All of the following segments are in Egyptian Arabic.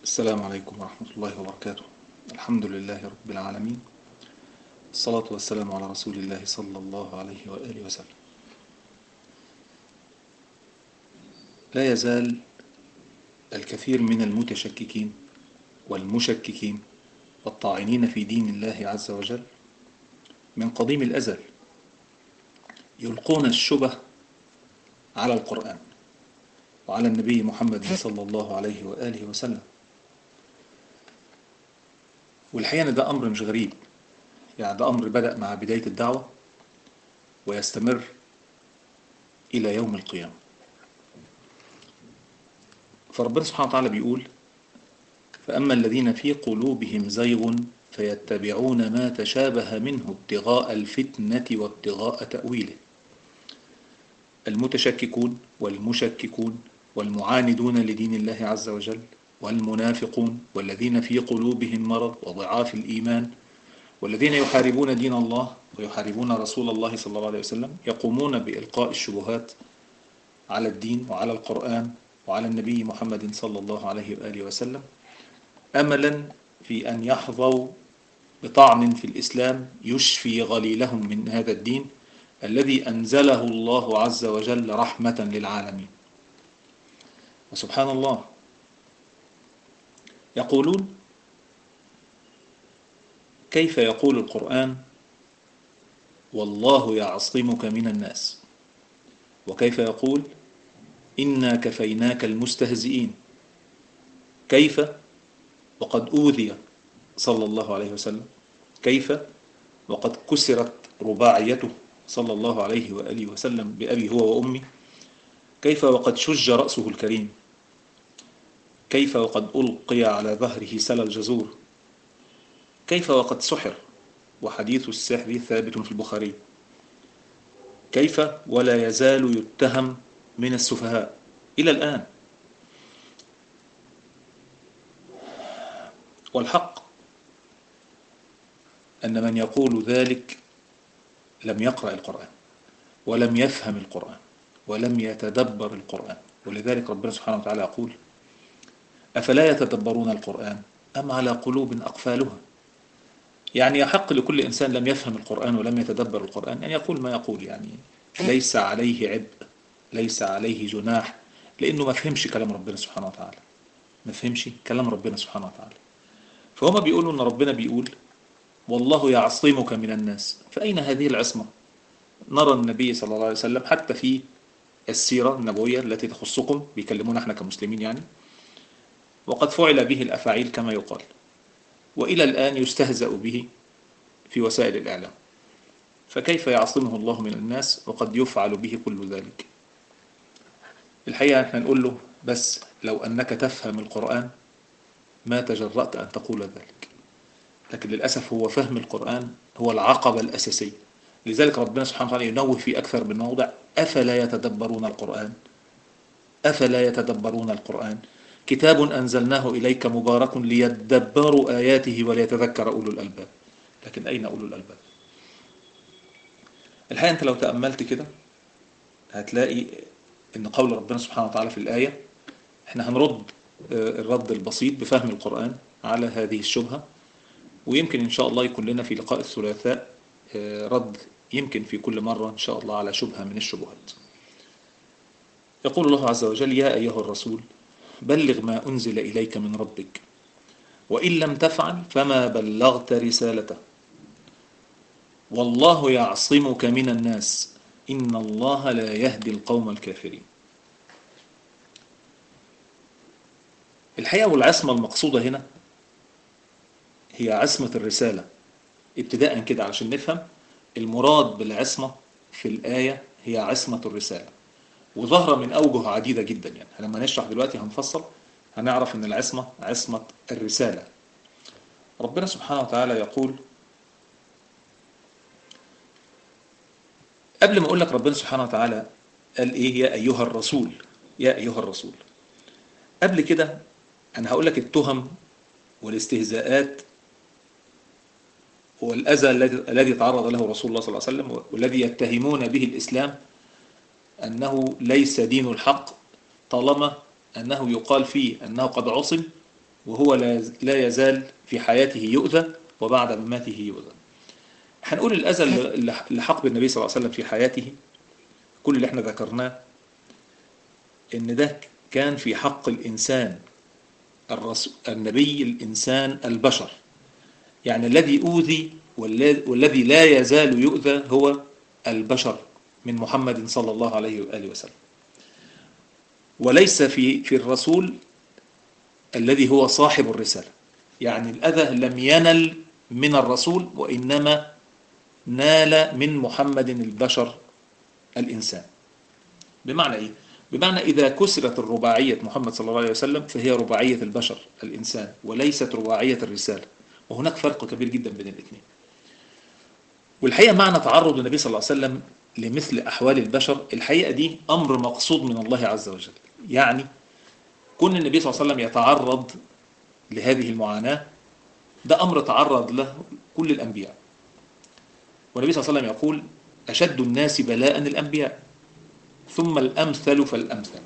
السلام عليكم ورحمة الله وبركاته الحمد لله رب العالمين الصلاة والسلام على رسول الله صلى الله عليه وآله وسلم لا يزال الكثير من المتشككين والمشككين والطاعنين في دين الله عز وجل من قديم الأزل يلقون الشبه على القرآن وعلى النبي محمد صلى الله عليه وآله وسلم والحقيقة ده أمر مش غريب يعني ده أمر بدأ مع بداية الدعوة ويستمر إلى يوم القيامة فربنا سبحانه وتعالى بيقول فأما الذين في قلوبهم زيغ فيتبعون ما تشابه منه ابتغاء الفتنة وابتغاء تأويله المتشككون والمشككون والمعاندون لدين الله عز وجل والمنافقون والذين في قلوبهم مرض وضعاف الإيمان والذين يحاربون دين الله ويحاربون رسول الله صلى الله عليه وسلم يقومون بإلقاء الشبهات على الدين وعلى القرآن وعلى النبي محمد صلى الله عليه وآله وسلم أملا في أن يحظوا بطعن في الإسلام يشفي غليلهم من هذا الدين الذي أنزله الله عز وجل رحمة للعالمين وسبحان الله يقولون كيف يقول القرآن والله يعصمك من الناس وكيف يقول إنا كفيناك المستهزئين كيف وقد أوذي صلى الله عليه وسلم كيف وقد كسرت رباعيته صلى الله عليه وآله وسلم بأبي هو وأمي كيف وقد شج رأسه الكريم كيف وقد ألقي على ظهره سل الجزور كيف وقد سحر وحديث السحر ثابت في البخاري كيف ولا يزال يتهم من السفهاء إلى الآن والحق أن من يقول ذلك لم يقرأ القرآن ولم يفهم القرآن ولم يتدبر القرآن ولذلك ربنا سبحانه وتعالى يقول أفلا يتدبرون القرآن أم على قلوب أقفالها يعني يحق لكل إنسان لم يفهم القرآن ولم يتدبر القرآن أن يقول ما يقول يعني ليس عليه عبء ليس عليه جناح لأنه ما فهمش كلام ربنا سبحانه وتعالى ما فهمش كلام ربنا سبحانه وتعالى فهم بيقولوا أن ربنا بيقول والله يعصمك من الناس فأين هذه العصمة نرى النبي صلى الله عليه وسلم حتى في السيرة النبوية التي تخصكم بيكلمونا احنا كمسلمين يعني وقد فعل به الأفاعيل كما يقال وإلى الآن يستهزأ به في وسائل الإعلام فكيف يعصمه الله من الناس وقد يفعل به كل ذلك الحقيقة احنا نقول له بس لو أنك تفهم القرآن ما تجرأت أن تقول ذلك لكن للأسف هو فهم القرآن هو العقبة الأساسية لذلك ربنا سبحانه وتعالى ينوه في أكثر من موضع أفلا يتدبرون القرآن أفلا يتدبرون القرآن كتاب أنزلناه إليك مبارك ليدبروا آياته وليتذكر أولو الألباب لكن أين أولو الألباب الحقيقة أنت لو تأملت كده هتلاقي أن قول ربنا سبحانه وتعالى في الآية احنا هنرد الرد البسيط بفهم القرآن على هذه الشبهة ويمكن إن شاء الله يكون لنا في لقاء الثلاثاء رد يمكن في كل مرة إن شاء الله على شبهة من الشبهات يقول الله عز وجل يا أيها الرسول بلغ ما أنزل إليك من ربك وإن لم تفعل فما بلغت رسالته والله يعصمك من الناس إن الله لا يهدي القوم الكافرين الحقيقة والعصمة المقصودة هنا هي عصمة الرسالة ابتداء كده علشان نفهم المراد بالعصمة في الآية هي عصمة الرسالة وظهر من أوجه عديدة جدا يعني لما نشرح دلوقتي هنفصل هنعرف أن العصمة عصمة الرسالة ربنا سبحانه وتعالى يقول قبل ما أقول لك ربنا سبحانه وتعالى قال إيه يا أيها الرسول يا أيها الرسول قبل كده أنا هقول لك التهم والاستهزاءات والأذى الذي تعرض له رسول الله صلى الله عليه وسلم والذي يتهمون به الإسلام أنه ليس دين الحق طالما أنه يقال فيه أنه قد عصم وهو لا لا يزال في حياته يؤذى وبعد مماته يؤذى هنقول الأذى اللي اللي حق بالنبي صلى الله عليه وسلم في حياته كل اللي احنا ذكرناه ان ده كان في حق الإنسان الرسول النبي الإنسان البشر يعني الذي أوذي والذي والذي لا يزال يؤذى هو البشر من محمد صلى الله عليه وآله وسلم وليس في في الرسول الذي هو صاحب الرسالة يعني الأذى لم ينل من الرسول وإنما نال من محمد البشر الإنسان بمعنى إيه؟ بمعنى إذا كسرت الرباعية محمد صلى الله عليه وسلم فهي رباعية البشر الإنسان وليست رباعية الرسالة وهناك فرق كبير جدا بين الاثنين والحقيقة معنى تعرض النبي صلى الله عليه وسلم لمثل أحوال البشر الحقيقة دي أمر مقصود من الله عز وجل يعني كون النبي صلى الله عليه وسلم يتعرض لهذه المعاناة ده أمر تعرض له كل الأنبياء والنبي صلى الله عليه وسلم يقول أشد الناس بلاء الأنبياء ثم الأمثل فالأمثل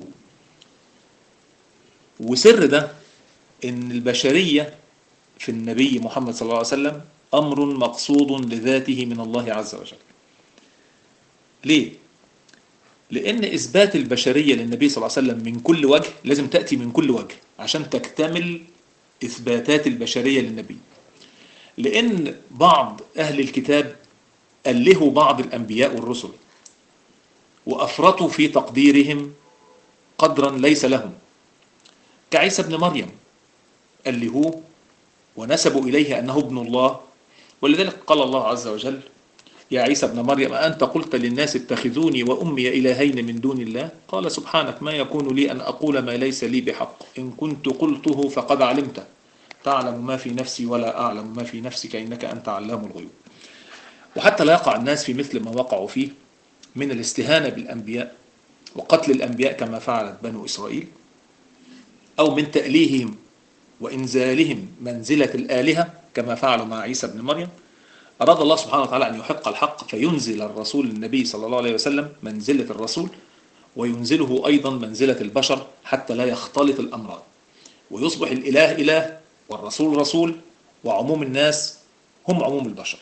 وسر ده إن البشرية في النبي محمد صلى الله عليه وسلم أمر مقصود لذاته من الله عز وجل ليه؟ لأن إثبات البشرية للنبي صلى الله عليه وسلم من كل وجه لازم تأتي من كل وجه عشان تكتمل إثباتات البشرية للنبي لأن بعض أهل الكتاب ألهوا بعض الأنبياء والرسل وأفرطوا في تقديرهم قدرا ليس لهم كعيسى ابن مريم ألهوه ونسبوا إليه أنه ابن الله ولذلك قال الله عز وجل يا عيسى ابن مريم أنت قلت للناس اتخذوني وأمي إلهين من دون الله قال سبحانك ما يكون لي أن أقول ما ليس لي بحق إن كنت قلته فقد علمته تعلم ما في نفسي ولا أعلم ما في نفسك إنك أنت علام الغيوب وحتى لا يقع الناس في مثل ما وقعوا فيه من الاستهانة بالأنبياء وقتل الأنبياء كما فعلت بنو إسرائيل أو من تأليههم وإنزالهم منزلة الآلهة كما فعلوا مع عيسى بن مريم أراد الله سبحانه وتعالى أن يحق الحق فينزل الرسول النبي صلى الله عليه وسلم منزلة الرسول وينزله أيضا منزلة البشر حتى لا يختلط الأمران ويصبح الإله إله والرسول رسول وعموم الناس هم عموم البشر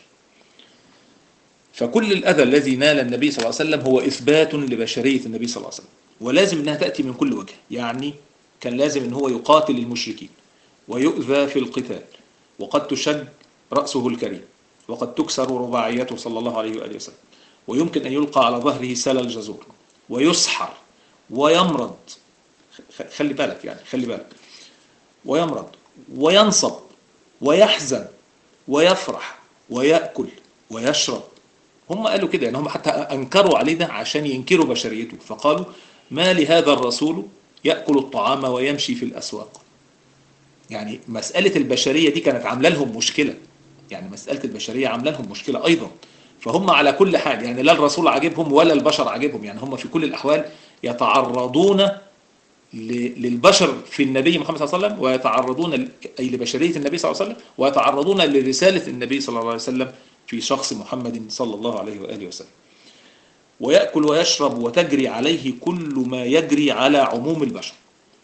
فكل الأذى الذي نال النبي صلى الله عليه وسلم هو إثبات لبشرية النبي صلى الله عليه وسلم ولازم أنها تأتي من كل وجه يعني كان لازم أن هو يقاتل المشركين ويؤذى في القتال وقد تشد رأسه الكريم وقد تكسر رباعيته صلى الله عليه وآله وسلم ويمكن أن يلقى على ظهره سل الجزور ويسحر ويمرض خلي بالك يعني خلي بالك ويمرض وينصب ويحزن ويفرح ويأكل ويشرب هم قالوا كده يعني هم حتى أنكروا عليه ده عشان ينكروا بشريته فقالوا ما لهذا الرسول يأكل الطعام ويمشي في الأسواق يعني مسألة البشرية دي كانت عاملة لهم مشكلة يعني مسألة البشرية عاملة لهم مشكلة أيضا فهم على كل حال يعني لا الرسول عاجبهم ولا البشر عاجبهم يعني هم في كل الأحوال يتعرضون للبشر في النبي محمد صلى الله عليه وسلم ويتعرضون أي لبشرية النبي صلى الله عليه وسلم ويتعرضون لرسالة النبي صلى الله عليه وسلم في شخص محمد صلى الله عليه وآله وسلم ويأكل ويشرب وتجري عليه كل ما يجري على عموم البشر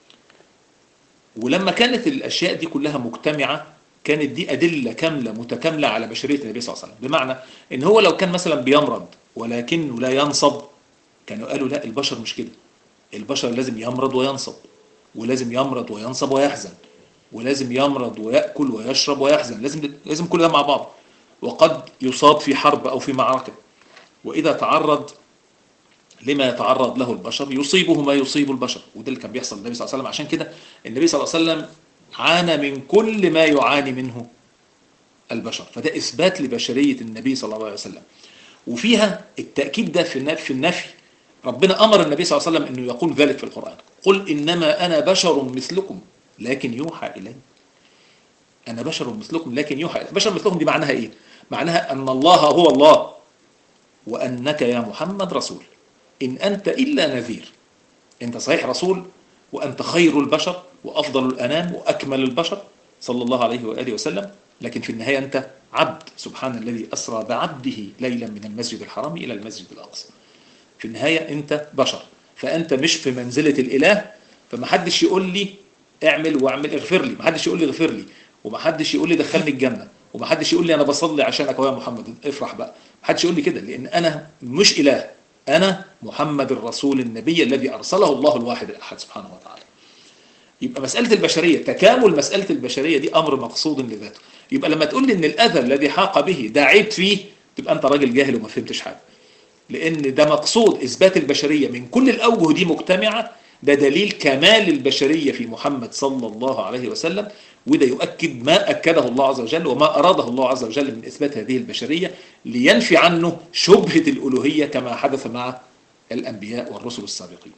ولما كانت الأشياء دي كلها مجتمعة كانت دي أدلة كاملة متكاملة على بشرية النبي صلى الله عليه وسلم بمعنى إن هو لو كان مثلا بيمرض ولكنه لا ينصب كانوا قالوا لا البشر مش كده البشر لازم يمرض وينصب ولازم يمرض وينصب ويحزن ولازم يمرض ويأكل ويشرب ويحزن لازم لازم كل ده مع بعض وقد يصاب في حرب أو في معركة وإذا تعرض لما يتعرض له البشر يصيبه ما يصيب البشر وده اللي كان بيحصل للنبي صلى الله عليه وسلم عشان كده النبي صلى الله عليه وسلم عانى من كل ما يعاني منه البشر فده إثبات لبشرية النبي صلى الله عليه وسلم وفيها التأكيد ده في في النفي ربنا أمر النبي صلى الله عليه وسلم أنه يقول ذلك في القرآن قل إنما أنا بشر مثلكم لكن يوحى إلي أنا بشر مثلكم لكن يوحى إلي بشر مثلكم دي معناها إيه معناها أن الله هو الله وأنك يا محمد رسول إن أنت إلا نذير أنت صحيح رسول وأنت خير البشر وأفضل الأنام وأكمل البشر صلى الله عليه وآله وسلم لكن في النهاية أنت عبد سبحان الذي أسرى بعبده ليلا من المسجد الحرام إلى المسجد الأقصى في النهاية أنت بشر فأنت مش في منزلة الإله فمحدش يقول لي اعمل واعمل اغفر لي محدش يقول لي اغفر لي ومحدش يقول لي دخلني الجنه ومحدش يقول لي انا بصلي عشانك يا محمد افرح بقى محدش يقول لي كده لان انا مش اله انا محمد الرسول النبي الذي ارسله الله الواحد الاحد سبحانه وتعالى يبقى مسألة البشرية تكامل مسألة البشرية دي أمر مقصود لذاته يبقى لما تقول لي إن الأذى الذي حاق به ده عيب فيه تبقى أنت راجل جاهل وما فهمتش حاجة لأن ده مقصود إثبات البشرية من كل الأوجه دي مجتمعة ده دليل كمال البشرية في محمد صلى الله عليه وسلم وده يؤكد ما أكده الله عز وجل وما أراده الله عز وجل من إثبات هذه البشرية لينفي عنه شبهة الألوهية كما حدث مع الأنبياء والرسل السابقين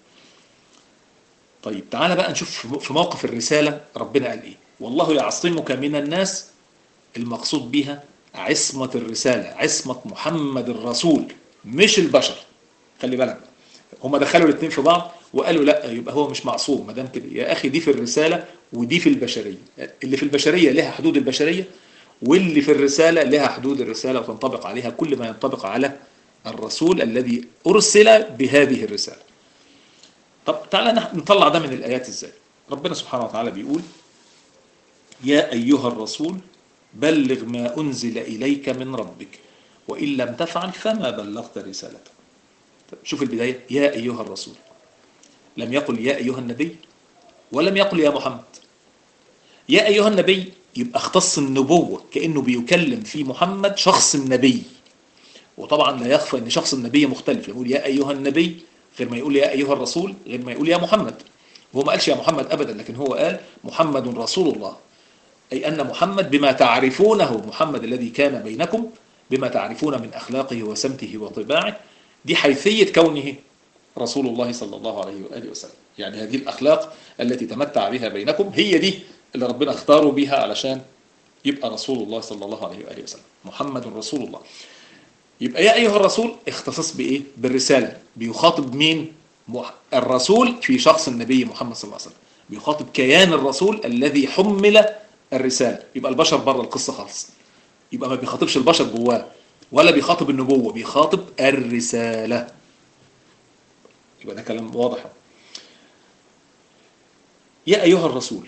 طيب تعالى بقى نشوف في موقف الرسالة ربنا قال إيه والله يعصمك من الناس المقصود بها عصمة الرسالة عصمة محمد الرسول مش البشر خلي بالك هما دخلوا الاثنين في بعض وقالوا لا يبقى هو مش معصوم ما دام كده يا اخي دي في الرساله ودي في البشريه اللي في البشريه لها حدود البشريه واللي في الرساله لها حدود الرساله وتنطبق عليها كل ما ينطبق على الرسول الذي ارسل بهذه الرساله طب تعالى نطلع ده من الايات ازاي ربنا سبحانه وتعالى بيقول يا ايها الرسول بلغ ما انزل اليك من ربك وان لم تفعل فما بلغت رسالته شوف البدايه يا ايها الرسول لم يقل يا أيها النبي ولم يقل يا محمد يا أيها النبي يبقى اختص النبوة كأنه بيكلم في محمد شخص النبي وطبعا لا يخفى أن شخص النبي مختلف يقول يا أيها النبي غير ما يقول يا أيها الرسول غير ما يقول يا محمد وهو ما قالش يا محمد أبدا لكن هو قال محمد رسول الله أي أن محمد بما تعرفونه محمد الذي كان بينكم بما تعرفون من أخلاقه وسمته وطباعه دي حيثية كونه رسول الله صلى الله عليه وآله وسلم يعني هذه الأخلاق التي تمتع بها بينكم هي دي اللي ربنا اختاره بها علشان يبقى رسول الله صلى الله عليه وآله وسلم محمد رسول الله يبقى يا أيها الرسول اختصاص بإيه؟ بالرسالة بيخاطب مين؟ الرسول في شخص النبي محمد صلى الله عليه وسلم بيخاطب كيان الرسول الذي حمل الرسالة يبقى البشر بره القصة خالص يبقى ما بيخاطبش البشر جواه ولا بيخاطب النبوة بيخاطب الرسالة يبقى ده كلام واضح يا ايها الرسول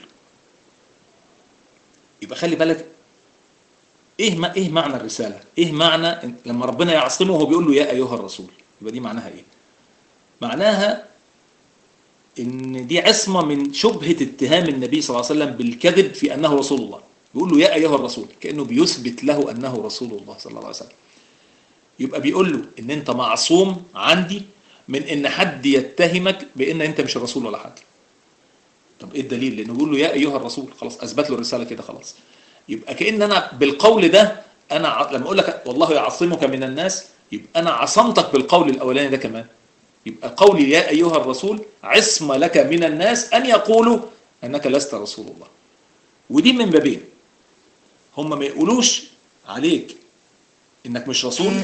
يبقى خلي بالك ايه ما ايه معنى الرساله ايه معنى لما ربنا يعصمه وهو بيقول له يا ايها الرسول يبقى دي معناها ايه معناها ان دي عصمه من شبهه اتهام النبي صلى الله عليه وسلم بالكذب في انه رسول الله بيقول له يا ايها الرسول كانه بيثبت له انه رسول الله صلى الله عليه وسلم يبقى بيقول له ان انت معصوم عندي من ان حد يتهمك بان انت مش الرسول ولا حاجه طب ايه الدليل لانه بيقول له يا ايها الرسول خلاص اثبت له الرساله كده خلاص يبقى كان انا بالقول ده انا لما اقول لك والله يعصمك من الناس يبقى انا عصمتك بالقول الاولاني ده كمان يبقى قولي يا ايها الرسول عصمه لك من الناس ان يقولوا انك لست رسول الله ودي من بابين هم ما يقولوش عليك انك مش رسول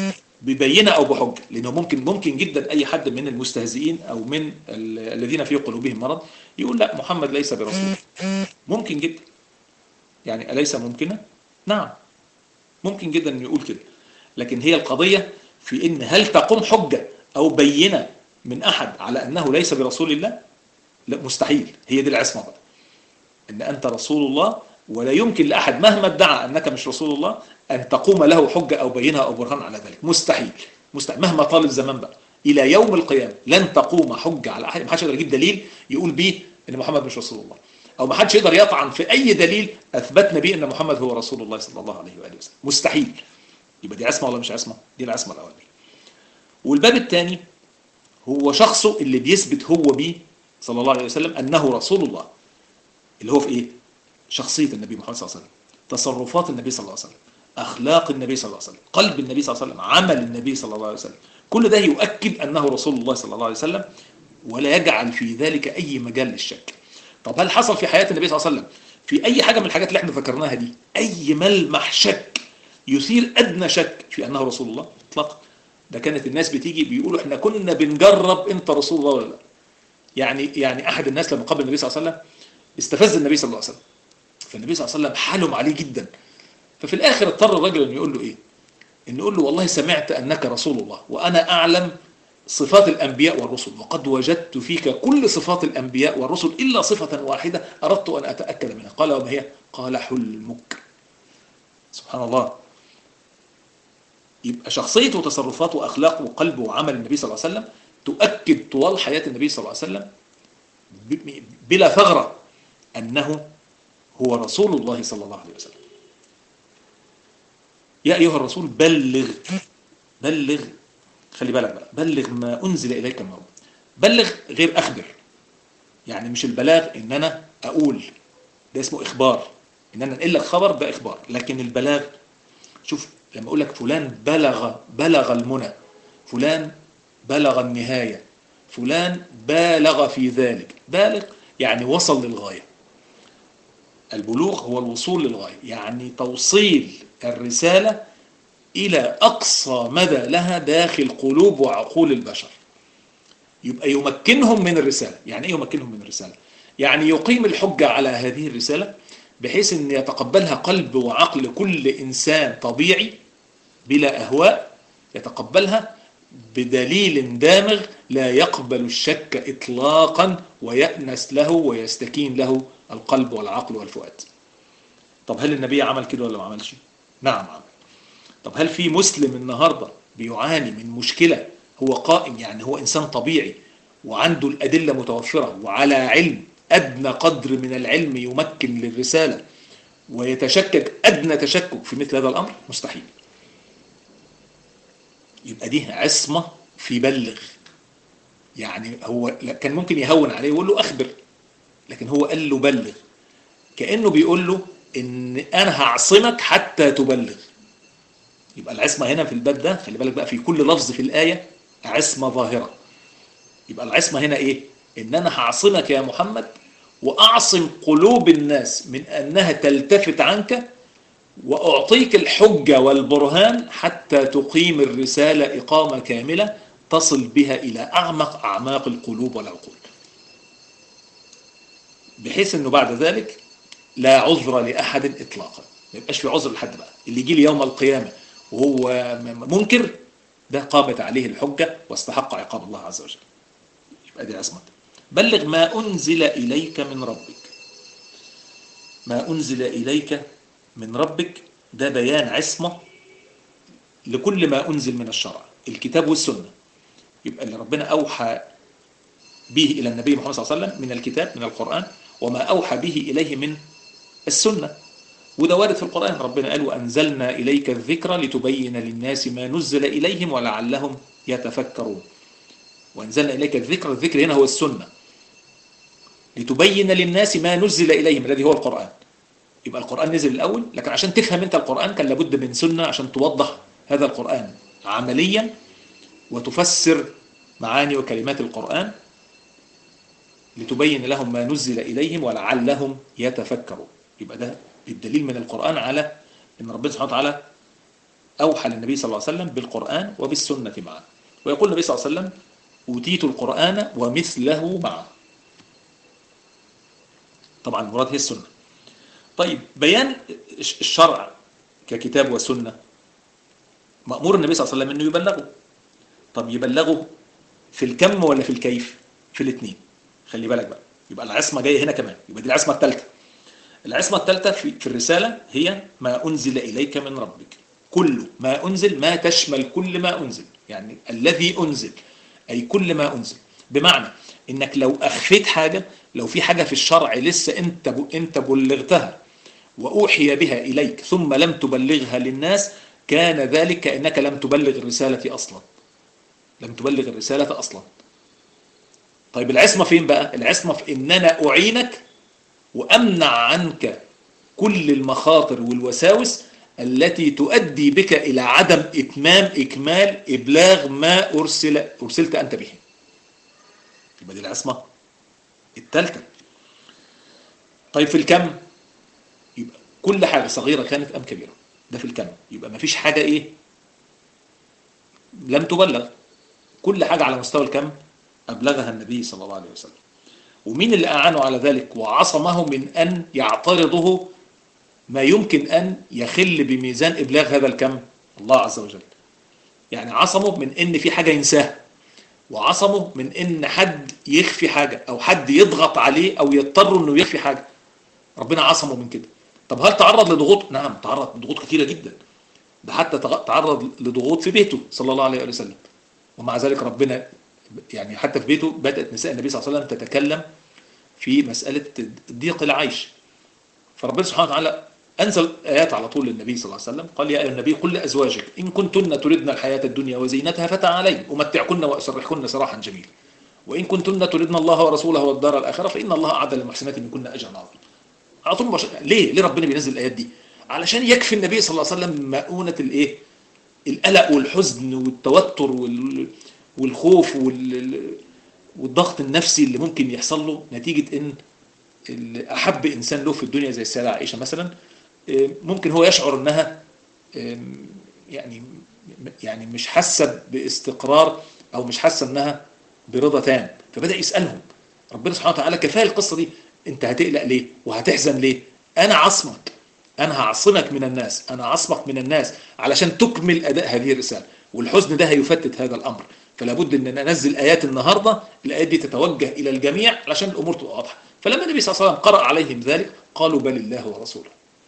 ببينه او بحجه لانه ممكن ممكن جدا اي حد من المستهزئين او من الذين في قلوبهم مرض يقول لا محمد ليس برسول ممكن جدا يعني اليس ممكنا نعم ممكن جدا انه يقول كده لكن هي القضيه في ان هل تقوم حجه او بينه من احد على انه ليس برسول الله لا مستحيل هي دي العصمه بقى ان انت رسول الله ولا يمكن لاحد مهما ادعى انك مش رسول الله ان تقوم له حجه او بينه او برهان على ذلك مستحيل مستحيل مهما طال الزمان بقى الى يوم القيامه لن تقوم حجه على احد ما حدش يقدر يجيب دليل يقول بيه ان محمد مش رسول الله او ما حدش يقدر يطعن في اي دليل اثبتنا بيه ان محمد هو رسول الله صلى الله عليه واله وسلم مستحيل يبقى دي عصمه ولا مش عصمه دي العصمه الاولانيه والباب الثاني هو شخصه اللي بيثبت هو بيه صلى الله عليه وسلم انه رسول الله اللي هو في ايه شخصيه النبي محمد صلى الله عليه وسلم تصرفات النبي صلى الله عليه وسلم اخلاق النبي صلى الله عليه وسلم قلب النبي صلى الله عليه وسلم عمل النبي صلى الله عليه وسلم كل ده يؤكد انه رسول الله صلى الله عليه وسلم ولا يجعل في ذلك اي مجال للشك طب هل حصل في حياه النبي صلى الله عليه وسلم في اي حاجه من الحاجات اللي احنا ذكرناها دي اي ملمح شك يثير ادنى شك في انه رسول الله اطلاقا ده كانت الناس بتيجي بيقولوا احنا كنا بنجرب انت رسول الله ولا لا يعني يعني احد الناس لما قابل النبي صلى الله عليه وسلم استفز النبي صلى الله عليه وسلم فالنبي صلى الله عليه وسلم حالم عليه جدا ففي الاخر اضطر الرجل ان يقول له ايه ان يقول له والله سمعت انك رسول الله وانا اعلم صفات الأنبياء والرسل وقد وجدت فيك كل صفات الأنبياء والرسل إلا صفة واحدة أردت أن أتأكد منها قال وما هي قال حلمك سبحان الله يبقى شخصية وتصرفات وأخلاق وقلب وعمل النبي صلى الله عليه وسلم تؤكد طوال حياة النبي صلى الله عليه وسلم بلا ثغرة أنه هو رسول الله صلى الله عليه وسلم يا أيها الرسول بلغ بلغ خلي بالك بقى بلغ ما أنزل إليك من ربك بلغ غير أخبر يعني مش البلاغ إن أنا أقول ده اسمه إخبار إن أنا أنقل لك خبر ده إخبار لكن البلاغ شوف لما أقول لك فلان بلغ بلغ المنى فلان بلغ النهاية فلان بالغ في ذلك بالغ يعني وصل للغاية البلوغ هو الوصول للغاية يعني توصيل الرسالة إلى أقصى مدى لها داخل قلوب وعقول البشر يبقى يمكنهم من الرسالة يعني إيه يمكنهم من الرسالة يعني يقيم الحجة على هذه الرسالة بحيث أن يتقبلها قلب وعقل كل إنسان طبيعي بلا أهواء يتقبلها بدليل دامغ لا يقبل الشك إطلاقا ويأنس له ويستكين له القلب والعقل والفؤاد طب هل النبي عمل كده ولا ما عملش نعم عمل طب هل في مسلم النهاردة بيعاني من مشكلة هو قائم يعني هو إنسان طبيعي وعنده الأدلة متوفرة وعلى علم أدنى قدر من العلم يمكن للرسالة ويتشكك أدنى تشكك في مثل هذا الأمر مستحيل يبقى دي عصمة في بلغ يعني هو كان ممكن يهون عليه ويقول له أخبر لكن هو قال له بلغ كأنه بيقول له إن أنا هعصمك حتى تبلغ يبقى العصمة هنا في الباب ده خلي بالك بقى في كل لفظ في الآية عصمة ظاهرة يبقى العصمة هنا إيه إن أنا هعصمك يا محمد وأعصم قلوب الناس من أنها تلتفت عنك وأعطيك الحجة والبرهان حتى تقيم الرسالة إقامة كاملة تصل بها إلى أعمق أعماق القلوب والعقول بحيث أنه بعد ذلك لا عذر لأحد إطلاقا ما يبقاش في عذر لحد بقى اللي يجي لي يوم القيامة وهو منكر ده قامت عليه الحجة واستحق عقاب الله عز وجل يبقى دي عصمة بلغ ما أنزل إليك من ربك ما أنزل إليك من ربك ده بيان عصمة لكل ما أنزل من الشرع الكتاب والسنة يبقى اللي ربنا أوحى به إلى النبي محمد صلى الله عليه وسلم من الكتاب من القرآن وما أوحى به إليه من السنة وده وارد في القرآن ربنا قال وأنزلنا إليك الذكر لتبين للناس ما نزل إليهم ولعلهم يتفكرون وأنزلنا إليك الذكر الذكر هنا هو السنة لتبين للناس ما نزل إليهم الذي هو القرآن يبقى القرآن نزل الأول لكن عشان تفهم أنت القرآن كان لابد من سنة عشان توضح هذا القرآن عمليا وتفسر معاني وكلمات القرآن لتبين لهم ما نزل إليهم ولعلهم يتفكرون يبقى ده الدليل من القرآن على أن ربنا سبحانه وتعالى أوحى للنبي صلى الله عليه وسلم بالقرآن وبالسنة معه ويقول النبي صلى الله عليه وسلم أوتيت القرآن ومثله معه طبعا المراد هي السنة طيب بيان الشرع ككتاب وسنة مأمور النبي صلى الله عليه وسلم أنه يبلغه طب يبلغه في الكم ولا في الكيف في الاثنين خلي بالك بقى يبقى العصمة جاية هنا كمان يبقى دي العصمة الثالثة العصمة الثالثة في, في الرسالة هي ما أنزل إليك من ربك كله ما أنزل ما تشمل كل ما أنزل يعني الذي أنزل أي كل ما أنزل بمعنى إنك لو أخفيت حاجة لو في حاجة في الشرع لسه أنت أنت بلغتها وأوحي بها إليك ثم لم تبلغها للناس كان ذلك كأنك لم تبلغ الرسالة أصلا لم تبلغ الرسالة أصلا طيب العصمة فين بقى العصمة في إن أنا أعينك وأمنع عنك كل المخاطر والوساوس التي تؤدي بك إلى عدم إتمام إكمال إبلاغ ما أرسل أرسلت أنت به يبقى دي العصمة الثالثة طيب في الكم يبقى كل حاجة صغيرة كانت أم كبيرة ده في الكم يبقى ما فيش حاجة إيه لم تبلغ كل حاجة على مستوى الكم أبلغها النبي صلى الله عليه وسلم ومين اللي أعانه على ذلك وعصمه من أن يعترضه ما يمكن أن يخل بميزان إبلاغ هذا الكم الله عز وجل يعني عصمه من أن في حاجة ينساها وعصمه من ان حد يخفي حاجة او حد يضغط عليه او يضطر انه يخفي حاجة ربنا عصمه من كده طب هل تعرض لضغوط نعم تعرض لضغوط كثيرة جدا ده حتى تعرض لضغوط في بيته صلى الله عليه وسلم ومع ذلك ربنا يعني حتى في بيته بدأت نساء النبي صلى الله عليه وسلم تتكلم في مسألة ضيق العيش فربنا سبحانه وتعالى أنزل آيات على طول للنبي صلى الله عليه وسلم قال يا أيها النبي قل لأزواجك إن كنتن تردن الحياة الدنيا وزينتها فتعالين أمتعكن وأسرحكن سراحا جميلا وإن كنتن تردن الله ورسوله والدار الآخرة فإن الله أعد للمحسنات منكن أجرا عظيما على طول مباشرة ليه ليه ربنا بينزل الآيات دي علشان يكفي النبي صلى الله عليه وسلم مؤونة الإيه القلق والحزن والتوتر وال... والخوف وال... والضغط النفسي اللي ممكن يحصل له نتيجة إن أحب إنسان له في الدنيا زي السيدة عائشة مثلا ممكن هو يشعر إنها يعني يعني مش حاسة باستقرار أو مش حاسة إنها برضا تام فبدأ يسألهم ربنا سبحانه وتعالى كفاية القصة دي أنت هتقلق ليه وهتحزن ليه أنا عصمك أنا هعصمك من الناس أنا عصمك من الناس علشان تكمل أداء هذه الرسالة والحزن ده هيفتت هذا الأمر فلا بد ان ننزل ايات النهارده الايات دي تتوجه الى الجميع علشان الامور تبقى واضحه فلما النبي صلى الله عليه وسلم قرأ عليهم ذلك قالوا بل الله ورسوله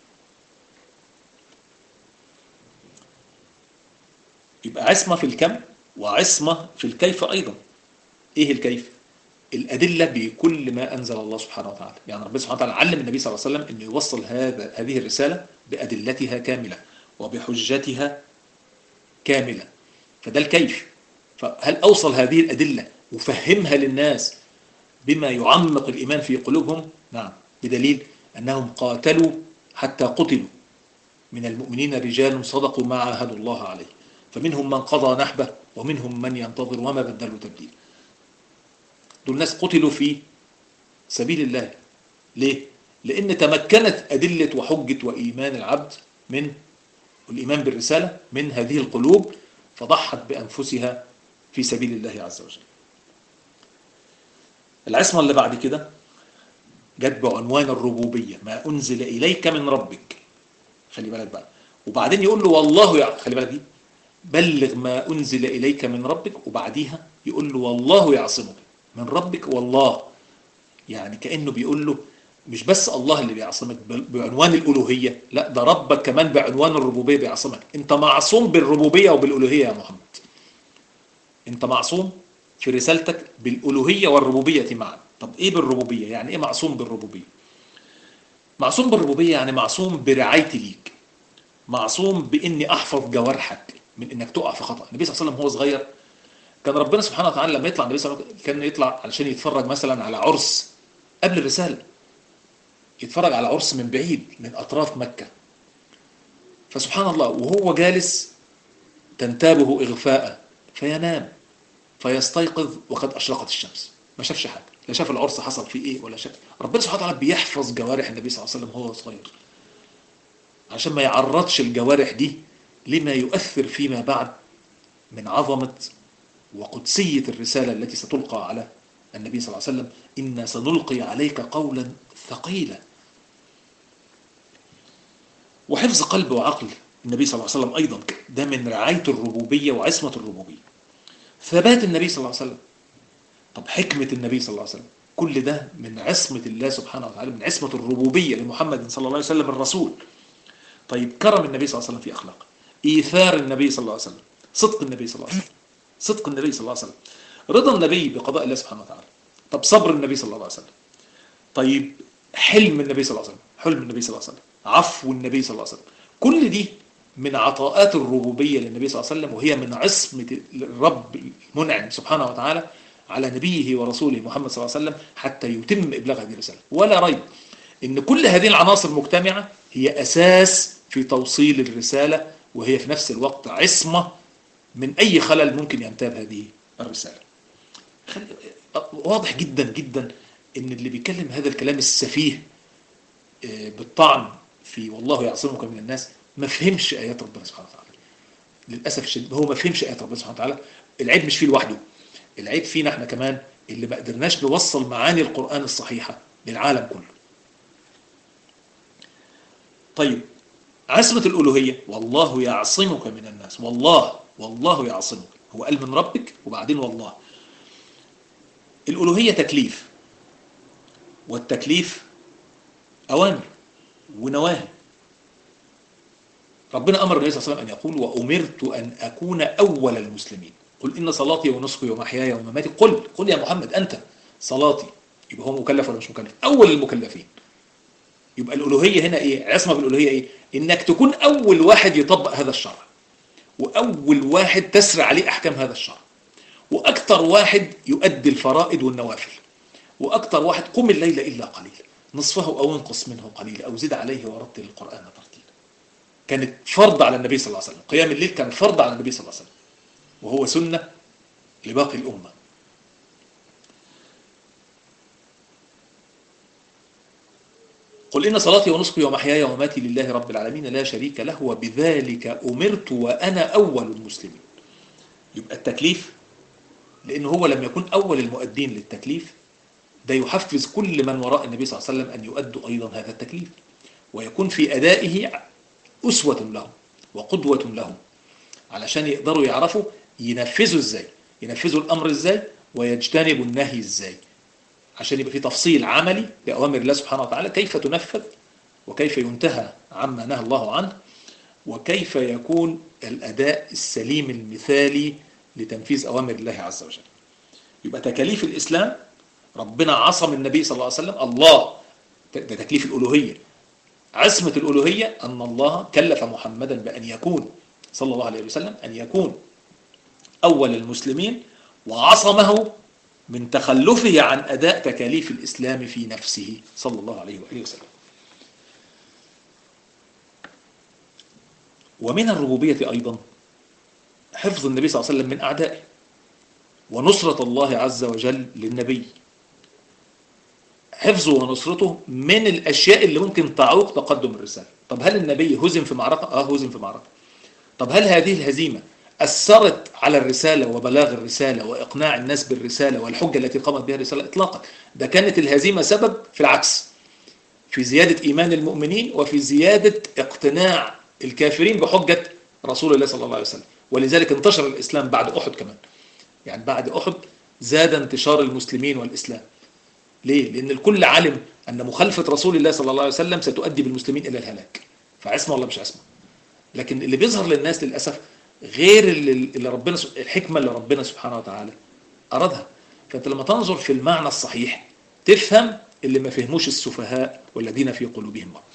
يبقى عصمة في الكم وعصمة في الكيف أيضا إيه الكيف؟ الأدلة بكل ما أنزل الله سبحانه وتعالى يعني ربنا سبحانه وتعالى علم النبي صلى الله عليه وسلم أنه يوصل هذا هذه الرسالة بأدلتها كاملة وبحجتها كاملة فده الكيف فهل أوصل هذه الأدلة وفهمها للناس بما يعمق الإيمان في قلوبهم نعم بدليل أنهم قاتلوا حتى قتلوا من المؤمنين رجال صدقوا ما عاهدوا الله عليه فمنهم من قضى نحبه ومنهم من ينتظر وما بدلوا تبديلا دول ناس قتلوا في سبيل الله ليه؟ لأن تمكنت أدلة وحجة وإيمان العبد من الإيمان بالرسالة من هذه القلوب فضحت بأنفسها في سبيل الله عز وجل العصمة اللي بعد كده جت بعنوان الربوبية ما أنزل إليك من ربك خلي بالك بقى وبعدين يقول له والله يع... خلي بالك دي بلغ ما أنزل إليك من ربك وبعديها يقول له والله يعصمك من ربك والله يعني كأنه بيقول له مش بس الله اللي بيعصمك بعنوان الألوهية لا ده ربك كمان بعنوان الربوبية بيعصمك انت معصوم بالربوبية وبالألوهية يا محمد انت معصوم في رسالتك بالألوهية والربوبية معا طب ايه بالربوبية يعني ايه معصوم بالربوبية معصوم بالربوبية يعني معصوم برعايتي ليك معصوم باني احفظ جوارحك من انك تقع في خطأ النبي صلى الله عليه وسلم هو صغير كان ربنا سبحانه وتعالى لما يطلع النبي صلى الله عليه وسلم كان يطلع علشان يتفرج مثلا على عرس قبل الرسالة يتفرج على عرس من بعيد من أطراف مكة فسبحان الله وهو جالس تنتابه إغفاء فينام فيستيقظ وقد أشرقت الشمس ما شافش حاجة لا شاف العرس حصل فيه إيه ولا شاف ربنا سبحانه وتعالى بيحفظ جوارح النبي صلى الله عليه وسلم وهو صغير عشان ما يعرضش الجوارح دي لما يؤثر فيما بعد من عظمة وقدسية الرسالة التي ستلقى على النبي صلى الله عليه وسلم إنا سنلقي عليك قولا ثقيلا وحفظ قلب وعقل النبي صلى الله عليه وسلم أيضا ده من رعاية الربوبية وعصمة الربوبية ثبات النبي صلى الله عليه وسلم طب حكمة النبي صلى الله عليه وسلم كل ده من عصمة الله سبحانه وتعالى من عصمة الربوبية لمحمد صلى الله عليه وسلم الرسول طيب كرم النبي صلى الله عليه وسلم في أخلاقه إيثار النبي صلى الله عليه وسلم صدق النبي صلى الله عليه وسلم صدق النبي صلى الله عليه وسلم رضا النبي بقضاء الله سبحانه وتعالى طب صبر النبي صلى الله عليه وسلم طيب حلم النبي صلى الله عليه وسلم حلم النبي صلى الله عليه وسلم عفو النبي صلى الله عليه وسلم كل دي من عطاءات الربوبية للنبي صلى الله عليه وسلم وهي من عصمة الرب المنعم سبحانه وتعالى على نبيه ورسوله محمد صلى الله عليه وسلم حتى يتم إبلاغ هذه الرسالة ولا ريب إن كل هذه العناصر مجتمعة هي أساس في توصيل الرسالة وهي في نفس الوقت عصمة من أي خلل ممكن ينتاب هذه الرسالة واضح جدا جدا ان اللي بيتكلم هذا الكلام السفيه بالطعن في والله يعصمك من الناس ما فهمش ايات ربنا سبحانه وتعالى للاسف الشديد هو ما فهمش ايات ربنا سبحانه وتعالى العيب مش فيه لوحده العيب فينا احنا كمان اللي ما قدرناش نوصل معاني القران الصحيحه للعالم كله طيب عصمة الألوهية والله يعصمك من الناس والله والله يعصمك هو قال من ربك وبعدين والله الألوهية تكليف والتكليف أوامر ونواهي ربنا أمر النبي صلى الله عليه وسلم أن يقول وأمرت أن أكون أول المسلمين قل إن صلاتي ونسكي ومحياي ومماتي قل قل يا محمد أنت صلاتي يبقى هو مكلف ولا مش مكلف أول المكلفين يبقى الألوهية هنا إيه عصمة بالألوهية إيه إنك تكون أول واحد يطبق هذا الشرع وأول واحد تسرع عليه أحكام هذا الشرع وأكثر واحد يؤدي الفرائض والنوافل وأكثر واحد قم الليل إلا قليل نصفه أو انقص منه قليل أو زد عليه ورتل القرآن ترتيلا كانت فرض على النبي صلى الله عليه وسلم قيام الليل كان فرض على النبي صلى الله عليه وسلم وهو سنة لباقي الأمة قل إن صلاتي ونسكي ومحياي ومماتي لله رب العالمين لا شريك له وبذلك أمرت وأنا أول المسلمين يبقى التكليف لأنه هو لم يكن أول المؤدين للتكليف ده يحفز كل من وراء النبي صلى الله عليه وسلم أن يؤدوا أيضا هذا التكليف ويكون في أدائه أسوة لهم وقدوة لهم علشان يقدروا يعرفوا ينفذوا ازاي ينفذوا الأمر ازاي ويجتنبوا النهي ازاي عشان يبقى في تفصيل عملي لأوامر الله سبحانه وتعالى كيف تنفذ وكيف ينتهى عما نهى الله عنه وكيف يكون الأداء السليم المثالي لتنفيذ أوامر الله عز وجل يبقى تكاليف الإسلام ربنا عصم النبي صلى الله عليه وسلم الله ده تكليف الألوهية عصمة الألوهية أن الله كلف محمدا بأن يكون صلى الله عليه وسلم أن يكون أول المسلمين وعصمه من تخلفه عن أداء تكاليف الإسلام في نفسه صلى الله عليه وآله وسلم ومن الربوبية أيضا حفظ النبي صلى الله عليه وسلم من أعدائه ونصرة الله عز وجل للنبي حفظه ونصرته من الأشياء اللي ممكن تعوق تقدم الرسالة طب هل النبي هزم في معركة؟ آه هزم في معركة طب هل هذه الهزيمة أثرت على الرسالة وبلاغ الرسالة وإقناع الناس بالرسالة والحجة التي قامت بها الرسالة إطلاقا ده كانت الهزيمة سبب في العكس في زيادة إيمان المؤمنين وفي زيادة اقتناع الكافرين بحجة رسول الله صلى الله عليه وسلم ولذلك انتشر الإسلام بعد أحد كمان يعني بعد أحد زاد انتشار المسلمين والإسلام ليه؟ لأن الكل علم أن مخالفة رسول الله صلى الله عليه وسلم ستؤدي بالمسلمين إلى الهلاك فعصمة ولا مش عصمة لكن اللي بيظهر للناس للأسف غير اللي, اللي ربنا الحكمة اللي ربنا سبحانه وتعالى أرادها فأنت لما تنظر في المعنى الصحيح تفهم اللي ما فهموش السفهاء والذين في قلوبهم مرض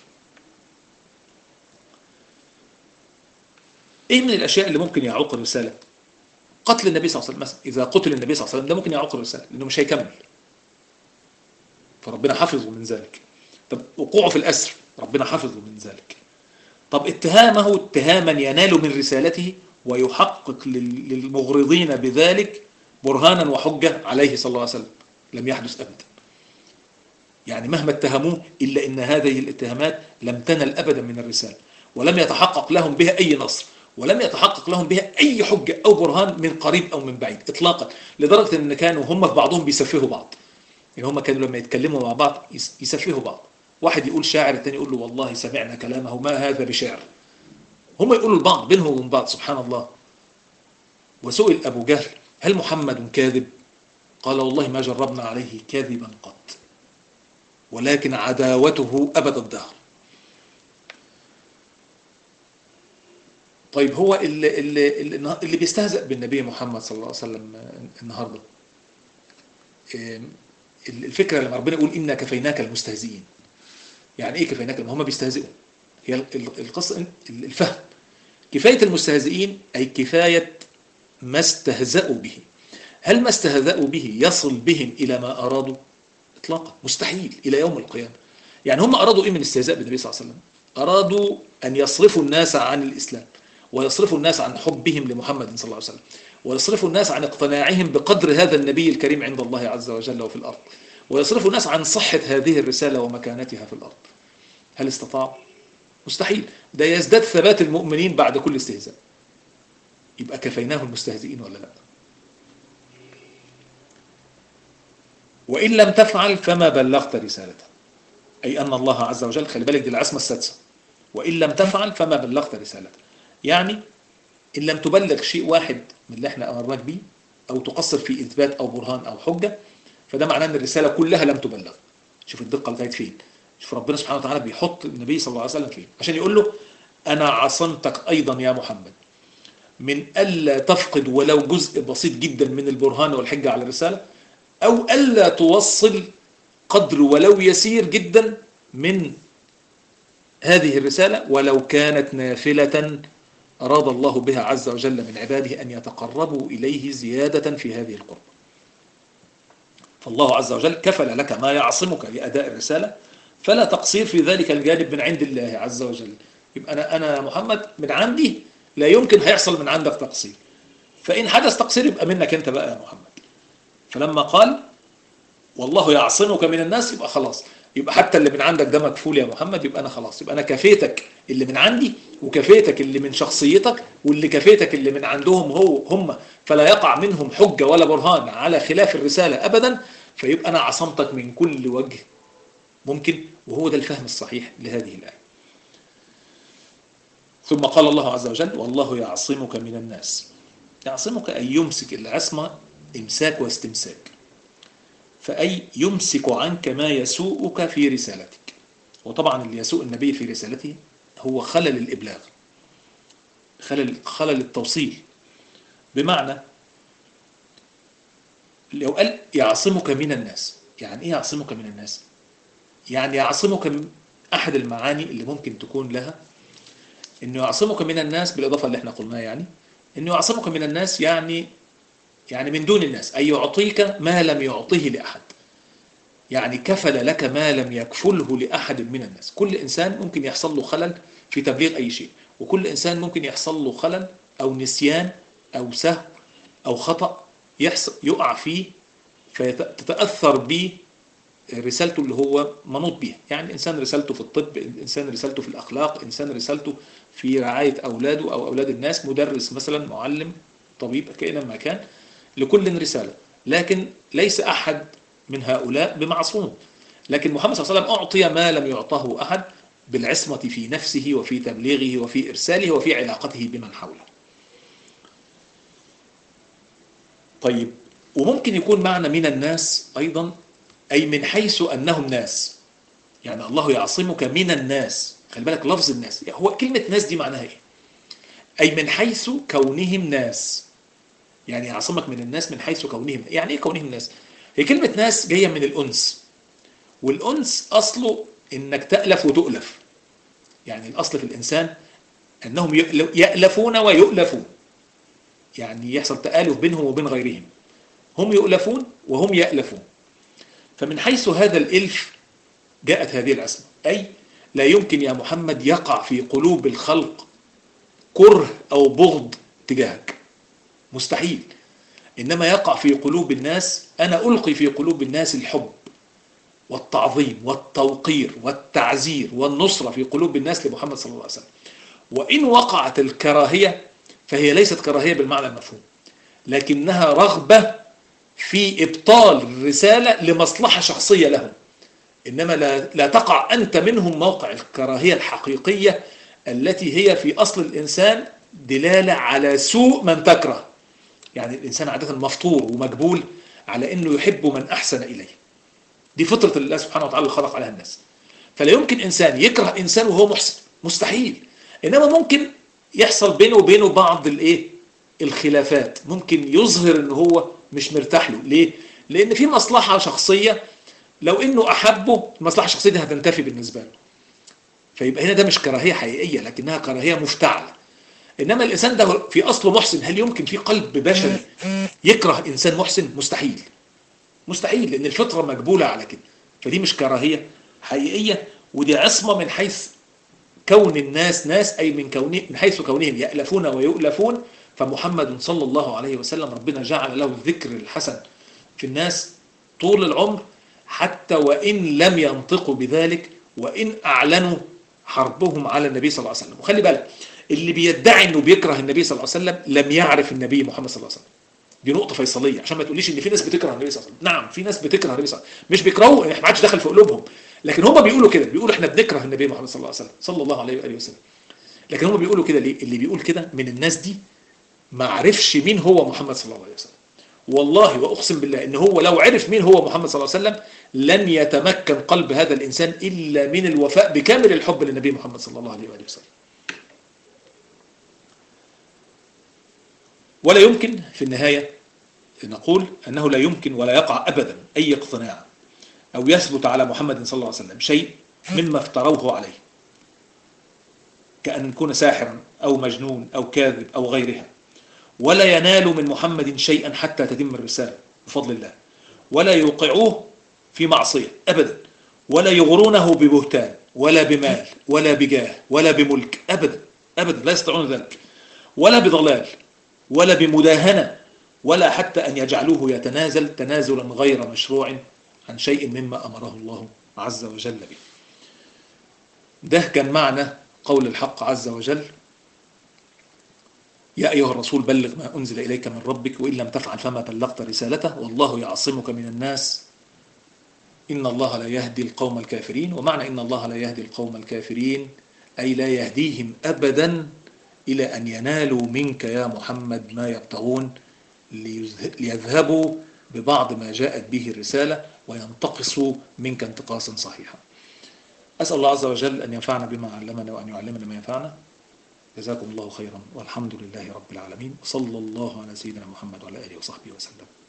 ايه من الاشياء اللي ممكن يعوق الرساله قتل النبي صلى الله عليه وسلم مثلا اذا قتل النبي صلى الله عليه وسلم ده ممكن يعوق الرساله لانه مش هيكمل فربنا حفظه من ذلك طب وقوعه في الاسر ربنا حفظه من ذلك طب اتهامه اتهاما ينال من رسالته ويحقق للمغرضين بذلك برهانا وحجه عليه صلى الله عليه وسلم لم يحدث ابدا يعني مهما اتهموه الا ان هذه الاتهامات لم تنل ابدا من الرساله ولم يتحقق لهم بها اي نصر ولم يتحقق لهم بها اي حجه او برهان من قريب او من بعيد اطلاقا لدرجه ان كانوا هم في بعضهم بيسفهوا بعض يعني هم كانوا لما يتكلموا مع بعض يسفهوا بعض واحد يقول شاعر الثاني يقول له والله سمعنا كلامه ما هذا بشعر هم يقولوا لبعض بينهم وبين بعض سبحان الله وسئل ابو جهل هل محمد كاذب قال والله ما جربنا عليه كاذبا قط ولكن عداوته ابد الدهر طيب هو اللي, اللي, اللي بيستهزأ بالنبي محمد صلى الله عليه وسلم النهارده الفكره لما ربنا يقول انا كفيناك المستهزئين يعني ايه كفيناك هم بيستهزئوا هي القصه الفهم كفايه المستهزئين اي كفايه ما استهزأوا به هل ما استهزأوا به يصل بهم الى ما ارادوا اطلاقا مستحيل الى يوم القيامه يعني هم ارادوا ايه من الاستهزاء بالنبي صلى الله عليه وسلم ارادوا ان يصرفوا الناس عن الاسلام ويصرفوا الناس عن حبهم لمحمد صلى الله عليه وسلم ويصرفوا الناس عن اقتناعهم بقدر هذا النبي الكريم عند الله عز وجل وفي الأرض ويصرفوا الناس عن صحة هذه الرسالة ومكانتها في الأرض هل استطاعوا؟ مستحيل ده يزداد ثبات المؤمنين بعد كل استهزاء يبقى كفيناه المستهزئين ولا لا وإن لم تفعل فما بلغت رسالته أي أن الله عز وجل خلي بالك دي العصمة السادسة وإن لم تفعل فما بلغت رسالته يعني إن لم تبلغ شيء واحد من اللي احنا أمرناك به أو تقصر في إثبات أو برهان أو حجة فده معناه أن الرسالة كلها لم تبلغ شوف الدقة لغاية فين شوف ربنا سبحانه وتعالى بيحط النبي صلى الله عليه وسلم فين عشان يقول له أنا عصمتك أيضا يا محمد من ألا تفقد ولو جزء بسيط جدا من البرهان والحجة على الرسالة أو ألا توصل قدر ولو يسير جدا من هذه الرسالة ولو كانت نافلة أراد الله بها عز وجل من عباده أن يتقربوا إليه زيادة في هذه القرب فالله عز وجل كفل لك ما يعصمك لأداء الرسالة فلا تقصير في ذلك الجانب من عند الله عز وجل يبقى أنا, أنا محمد من عندي لا يمكن هيحصل من عندك تقصير فإن حدث تقصير يبقى منك أنت بقى يا محمد فلما قال والله يعصمك من الناس يبقى خلاص يبقى حتى اللي من عندك ده مكفول يا محمد يبقى انا خلاص يبقى انا كفيتك اللي من عندي وكفيتك اللي من شخصيتك واللي كفيتك اللي من عندهم هو هم فلا يقع منهم حجة ولا برهان على خلاف الرسالة ابدا فيبقى انا عصمتك من كل وجه ممكن وهو ده الفهم الصحيح لهذه الآية ثم قال الله عز وجل والله يعصمك من الناس يعصمك أن يمسك العصمة إمساك واستمساك فأي يمسك عنك ما يسوءك في رسالتك وطبعا اللي يسوء النبي في رسالته هو خلل الإبلاغ خلل, خلل التوصيل بمعنى لو قال يعصمك من الناس يعني ايه يعصمك من الناس يعني يعصمك من احد المعاني اللي ممكن تكون لها انه يعصمك من الناس بالاضافه اللي احنا قلناها يعني انه يعصمك من الناس يعني يعني من دون الناس أي يعطيك ما لم يعطه لأحد يعني كفل لك ما لم يكفله لأحد من الناس كل إنسان ممكن يحصل له خلل في تبليغ أي شيء وكل إنسان ممكن يحصل له خلل أو نسيان أو سهو أو خطأ يحصل يقع فيه فتتأثر به رسالته اللي هو منوط بيها يعني إنسان رسالته في الطب إنسان رسالته في الأخلاق إنسان رسالته في رعاية أولاده أو أولاد الناس مدرس مثلا معلم طبيب كائنا ما كان لكل رسالة لكن ليس أحد من هؤلاء بمعصوم لكن محمد صلى الله عليه وسلم أعطي ما لم يعطه أحد بالعصمة في نفسه وفي تبليغه وفي إرساله وفي علاقته بمن حوله طيب وممكن يكون معنى من الناس أيضا أي من حيث أنهم ناس يعني الله يعصمك من الناس خلي بالك لفظ الناس هو كلمة ناس دي معناها إيه أي من حيث كونهم ناس يعني يعصمك من الناس من حيث كونهم يعني ايه كونهم ناس هي كلمة ناس جاية من الأنس والأنس أصله إنك تألف وتؤلف يعني الأصل في الإنسان أنهم يألفون ويؤلفون يعني يحصل تآلف بينهم وبين غيرهم هم يؤلفون وهم يألفون فمن حيث هذا الإلف جاءت هذه العصمة أي لا يمكن يا محمد يقع في قلوب الخلق كره أو بغض تجاهك مستحيل إنما يقع في قلوب الناس أنا ألقي في قلوب الناس الحب والتعظيم والتوقير والتعزير والنصرة في قلوب الناس لمحمد صلى الله عليه وسلم وإن وقعت الكراهية فهي ليست كراهية بالمعنى المفهوم لكنها رغبة في إبطال الرسالة لمصلحة شخصية لهم إنما لا, لا تقع أنت منهم موقع الكراهية الحقيقية التي هي في أصل الإنسان دلالة على سوء من تكره يعني الإنسان عادة مفطور ومجبول على أنه يحب من أحسن إليه دي فطرة الله سبحانه وتعالى اللي خلق عليها الناس فلا يمكن إنسان يكره إنسان وهو محسن مستحيل إنما ممكن يحصل بينه وبينه بعض الإيه الخلافات ممكن يظهر أنه هو مش مرتاح له ليه؟ لأن في مصلحة شخصية لو أنه أحبه المصلحة الشخصية دي هتنتفي بالنسبة له فيبقى هنا ده مش كراهية حقيقية لكنها كراهية مفتعلة إنما الإنسان ده في أصله محسن هل يمكن في قلب بشري يكره إنسان محسن مستحيل مستحيل لأن الفطرة مجبولة على كده فدي مش كراهية حقيقية ودي عصمة من حيث كون الناس ناس أي من, كونه من حيث كونهم يألفون ويؤلفون فمحمد صلى الله عليه وسلم ربنا جعل له الذكر الحسن في الناس طول العمر حتى وإن لم ينطقوا بذلك وإن أعلنوا حربهم على النبي صلى الله عليه وسلم وخلي بالك اللي بيدعي انه بيكره النبي صلى الله عليه وسلم لم يعرف النبي محمد صلى الله عليه وسلم دي نقطه فيصليه عشان ما تقوليش ان في ناس بتكره النبي صلى الله عليه وسلم نعم في ناس بتكره النبي صلى الله عليه وسلم مش بيكرهوا احنا ما عادش دخل في قلوبهم لكن هم بيقولوا كده بيقولوا احنا بنكره النبي محمد صلى الله عليه وسلم صلى الله عليه واله وسلم لكن هم بيقولوا كده ليه اللي بيقول كده من الناس دي ما عرفش مين هو محمد صلى الله عليه وسلم والله وأقسم بالله إن هو لو عرف مين هو محمد صلى الله عليه وسلم لن يتمكن قلب هذا الإنسان إلا من الوفاء بكامل الحب للنبي محمد صلى الله عليه وآله وسلم ولا يمكن في النهاية نقول أنه لا يمكن ولا يقع أبدا أي اقتناع أو يثبت على محمد صلى الله عليه وسلم شيء مما افتروه عليه كأن يكون ساحرا أو مجنون أو كاذب أو غيرها ولا ينال من محمد شيئا حتى تتم الرسالة بفضل الله ولا يوقعوه في معصية أبدا ولا يغرونه ببهتان ولا بمال ولا بجاه ولا بملك أبدا أبدا لا يستطيعون ذلك ولا بضلال ولا بمداهنة ولا حتى أن يجعلوه يتنازل تنازلا غير مشروع عن شيء مما أمره الله عز وجل به ده كان معنى قول الحق عز وجل يا أيها الرسول بلغ ما أنزل إليك من ربك وإن لم تفعل فما بلغت رسالته والله يعصمك من الناس إن الله لا يهدي القوم الكافرين ومعنى إن الله لا يهدي القوم الكافرين أي لا يهديهم أبدا إلى أن ينالوا منك يا محمد ما يبتغون ليذهبوا ببعض ما جاءت به الرسالة وينتقصوا منك انتقاصا صحيحا أسأل الله عز وجل أن ينفعنا بما علمنا وأن يعلمنا ما ينفعنا جزاكم الله خيرا والحمد لله رب العالمين وصلى الله على سيدنا محمد وعلى آله وصحبه وسلم